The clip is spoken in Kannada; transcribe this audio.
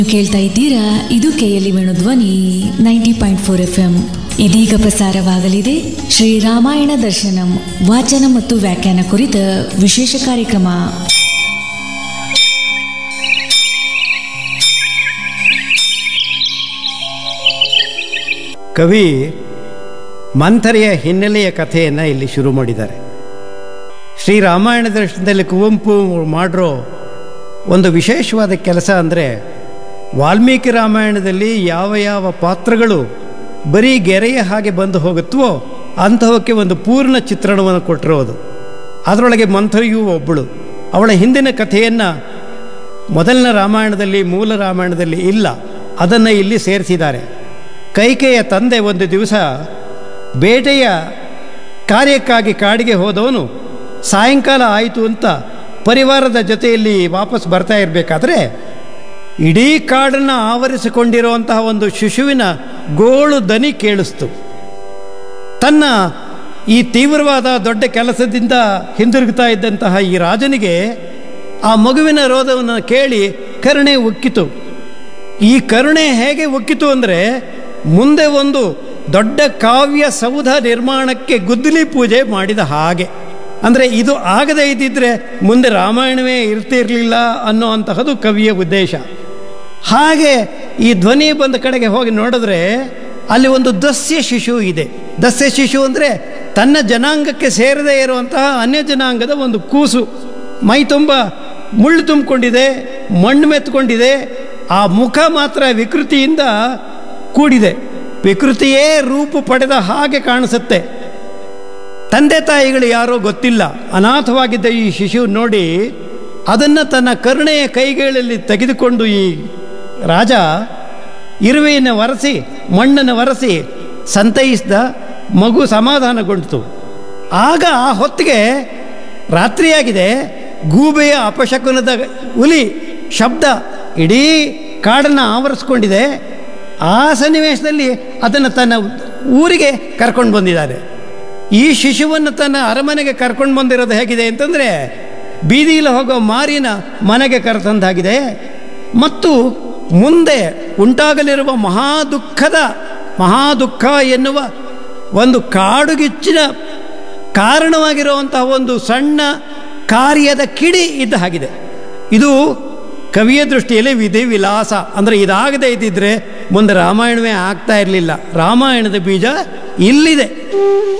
ಕೇಳ್ತಾ ಇದ್ದೀರಾ ಇದು KLE Venudhwani ninety point four F M ಇದೀಗ ಪ್ರಸಾರವಾಗಲಿದೆ ಶ್ರೀ ರಾಮಾಯಣ ದರ್ಶನಂ ವಾಚನ ಮತ್ತು ವ್ಯಾಖ್ಯಾನ ಕುರಿತ ವಿಶೇಷ ಕಾರ್ಯಕ್ರಮ ಕವಿ ಮಂಥರೆಯ ಹಿನ್ನೆಲೆಯ ಕಥೆಯನ್ನು ಇಲ್ಲಿ ಶುರು ಮಾಡಿದ್ದಾರೆ ಶ್ರೀರಾಮಾಯಣ ದರ್ಶನದಲ್ಲಿ ಕುವೆಂಪು ಮಾಡಿರೋ ಒಂದು ವಿಶೇಷವಾದ ಕೆಲಸ ಅಂದರೆ ವಾಲ್ಮೀಕಿ ರಾಮಾಯಣದಲ್ಲಿ ಯಾವ ಯಾವ ಪಾತ್ರಗಳು ಬರೀ ಗೆರೆಯ ಹಾಗೆ ಬಂದು ಹೋಗುತ್ತವೋ ಅಂತಹವಕ್ಕೆ ಒಂದು ಪೂರ್ಣ ಚಿತ್ರಣವನ್ನು ಕೊಟ್ಟಿರೋದು ಅದರೊಳಗೆ ಮಂಥರೆಯೂ ಒಬ್ಬಳು ಅವಳ ಹಿಂದಿನ ಕಥೆಯನ್ನು ಮೊದಲನ ರಾಮಾಯಣದಲ್ಲಿ ಮೂಲ ರಾಮಾಯಣದಲ್ಲಿ ಇಲ್ಲ ಅದನ್ನು ಇಲ್ಲಿ ಸೇರಿಸಿದ್ದಾರೆ ಕೈಕೆಯ ತಂದೆ ಒಂದು ದಿವಸ ಬೇಟೆಯ ಕಾರ್ಯಕ್ಕಾಗಿ ಕಾಡಿಗೆ ಹೋದವನು ಸಾಯಂಕಾಲ ಆಯಿತು ಅಂತ ಪರಿವಾರದ ಜೊತೆಯಲ್ಲಿ ವಾಪಸ್ ಬರ್ತಾ ಇರಬೇಕಾದ್ರೆ ಇಡೀ ಕಾಡನ್ನು ಆವರಿಸಿಕೊಂಡಿರುವಂತಹ ಒಂದು ಶಿಶುವಿನ ಗೋಳು ದನಿ ಕೇಳಿಸ್ತು ತನ್ನ ಈ ತೀವ್ರವಾದ ದೊಡ್ಡ ಕೆಲಸದಿಂದ ಹಿಂದಿರುಗ್ತಾ ಇದ್ದಂತಹ ಈ ರಾಜನಿಗೆ ಆ ಮಗುವಿನ ರೋಧವನ್ನು ಕೇಳಿ ಕರುಣೆ ಉಕ್ಕಿತು ಈ ಕರುಣೆ ಹೇಗೆ ಉಕ್ಕಿತು ಅಂದರೆ ಮುಂದೆ ಒಂದು ದೊಡ್ಡ ಕಾವ್ಯ ಸೌಧ ನಿರ್ಮಾಣಕ್ಕೆ ಗುದ್ದಲಿ ಪೂಜೆ ಮಾಡಿದ ಹಾಗೆ ಅಂದರೆ ಇದು ಆಗದೇ ಇದ್ದಿದ್ರೆ ಮುಂದೆ ರಾಮಾಯಣವೇ ಇರ್ತಿರಲಿಲ್ಲ ಅನ್ನೋ ಅಂತಹದ್ದು ಕವಿಯ ಉದ್ದೇಶ ಹಾಗೆ ಈ ಧ್ವನಿ ಬಂದ ಕಡೆಗೆ ಹೋಗಿ ನೋಡಿದ್ರೆ ಅಲ್ಲಿ ಒಂದು ದಸ್ಯ ಶಿಶು ಇದೆ ದಸ್ಯ ಶಿಶು ಅಂದರೆ ತನ್ನ ಜನಾಂಗಕ್ಕೆ ಸೇರದೇ ಇರುವಂತಹ ಅನ್ಯ ಜನಾಂಗದ ಒಂದು ಕೂಸು ಮೈ ತುಂಬ ಮುಳ್ಳು ತುಂಬಿಕೊಂಡಿದೆ ಮಣ್ಣು ಮೆತ್ಕೊಂಡಿದೆ ಆ ಮುಖ ಮಾತ್ರ ವಿಕೃತಿಯಿಂದ ಕೂಡಿದೆ ವಿಕೃತಿಯೇ ರೂಪು ಪಡೆದ ಹಾಗೆ ಕಾಣಿಸುತ್ತೆ ತಂದೆ ತಾಯಿಗಳು ಯಾರೋ ಗೊತ್ತಿಲ್ಲ ಅನಾಥವಾಗಿದ್ದ ಈ ಶಿಶು ನೋಡಿ ಅದನ್ನು ತನ್ನ ಕರುಣೆಯ ಕೈಗಳಲ್ಲಿ ತೆಗೆದುಕೊಂಡು ಈ ರಾಜ ಇರುವೆಯನ್ನು ಒರೆಸಿ ಮಣ್ಣನ್ನು ಒರೆಸಿ ಸಂತೈಸಿದ ಮಗು ಸಮಾಧಾನಗೊಂಡಿತು ಆಗ ಆ ಹೊತ್ತಿಗೆ ರಾತ್ರಿಯಾಗಿದೆ ಗೂಬೆಯ ಅಪಶಕುನದ ಹುಲಿ ಶಬ್ದ ಇಡೀ ಕಾಡನ್ನು ಆವರಿಸ್ಕೊಂಡಿದೆ ಆ ಸನ್ನಿವೇಶದಲ್ಲಿ ಅದನ್ನು ತನ್ನ ಊರಿಗೆ ಕರ್ಕೊಂಡು ಬಂದಿದ್ದಾರೆ ಈ ಶಿಶುವನ್ನು ತನ್ನ ಅರಮನೆಗೆ ಕರ್ಕೊಂಡು ಬಂದಿರೋದು ಹೇಗಿದೆ ಅಂತಂದರೆ ಬೀದಿಯಲ್ಲಿ ಹೋಗೋ ಮಾರಿನ ಮನೆಗೆ ಕರೆತಂದಾಗಿದೆ ಮತ್ತು ಮುಂದೆ ಉಂಟಾಗಲಿರುವ ಮಹಾ ದುಃಖದ ಮಹಾ ದುಃಖ ಎನ್ನುವ ಒಂದು ಕಾಡುಗಿಚ್ಚಿನ ಕಾರಣವಾಗಿರುವಂತಹ ಒಂದು ಸಣ್ಣ ಕಾರ್ಯದ ಕಿಡಿ ಇದ್ದ ಹಾಗಿದೆ ಇದು ಕವಿಯ ದೃಷ್ಟಿಯಲ್ಲಿ ವಿಧಿ ವಿಲಾಸ ಅಂದರೆ ಇದಾಗದೇ ಇದ್ದಿದ್ರೆ ಮುಂದೆ ರಾಮಾಯಣವೇ ಆಗ್ತಾ ಇರಲಿಲ್ಲ ರಾಮಾಯಣದ ಬೀಜ ಇಲ್ಲಿದೆ